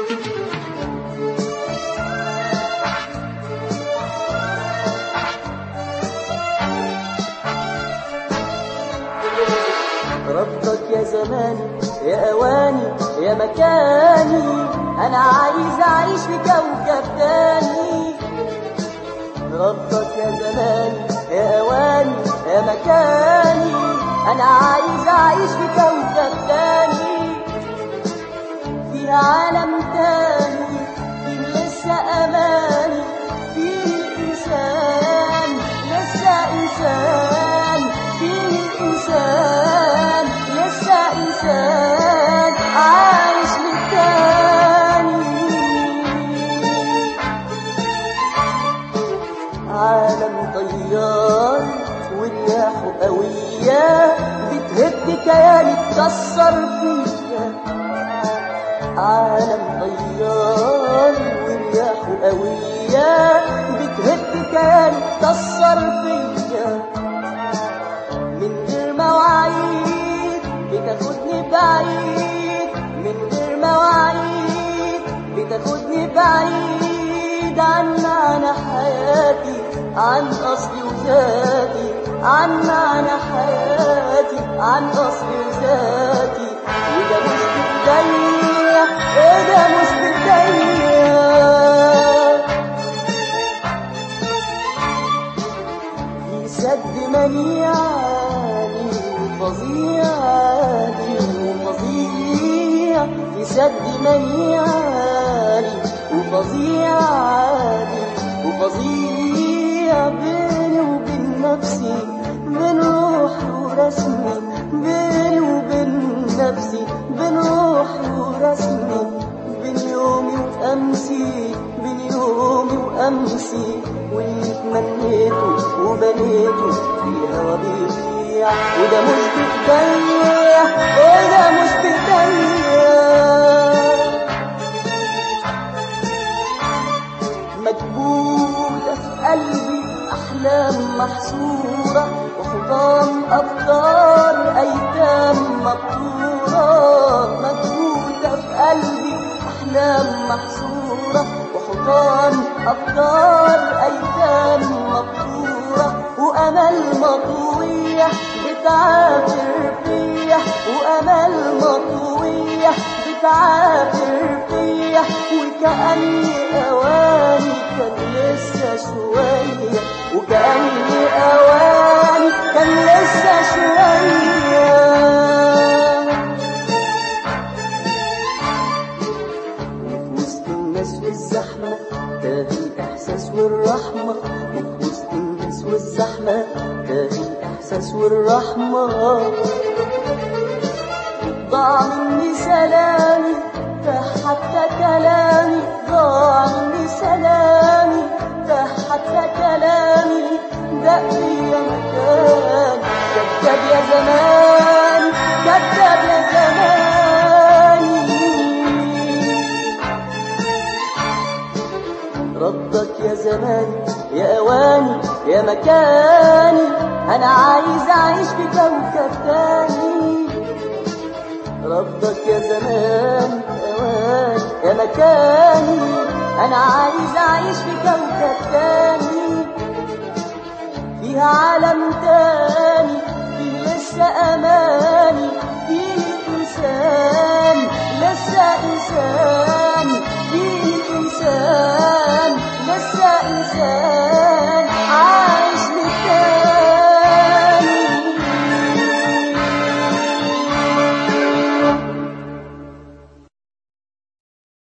ردك يا زماني يا أواني يا مكاني أنا عايز أعيش في كوكب تاني ردك يا زماني يا أواني يا مكاني أنا عايز أعيش في كوكب تاني في عالم تاني فيه لسه أماني فيه الإنسان لسه إنسان فيه الإنسان لسه إنسان عايش للتاني عالم طيار ورياح قوية بتهد كياني تكسر فيا عالم طيار ورياح قوية بتهد كياني تكسر فيا من غير مواعيد بتاخدني بعيد من غير مواعيد بتاخدني بعيد عن معنى حياتي عن أصلي وذاتي عن معنى حياتي عن أصلي وذاتي وده مش بإيديا وده مش بإيديا في سد منيعني وفظيعني وفظيع في سد منيعني وفظيعني وفظيع بيني وبين نفسي بين روحي ورسمي بيني وبين نفسي بين روحي ورسمي بين يومي وأمسي بين يومي وأمسي واللي تمنيته وبنيته في الهوا بيضيع وده مش بإيديا وده مش بإيديا مكبوتة في قلبي أحلام محصورة وحطام أفكار أيتام مقطورة مكبوتة في قلبي أحلام محصورة وحطام أفكار أيتام مقطورة وأمل مطوية بتعافر فيا وأمل مطوية بتعافر فيا وكأني أواني كان لسه شوية وكأني أواني كان لسه شوية وفي وسط الناس والزحمة تاهي الإحساس والرحمة وفي وسط الناس والزحمة تاهي الإحساس والرحمة ضاع مني سلامي تاه حتى كلامي ضاع مني سلامي تاه حتى كلامي دق يا مكان كذاب يا زمان كذاب يا زماني ردك يا زماني يا أواني يا مكاني أنا عايز أعيش في كوكب تاني ردك يا زمان يا أواني يا مكاني أنا عايز أعيش في كوكب تاني فيها عالم تاني فيه لسه أمان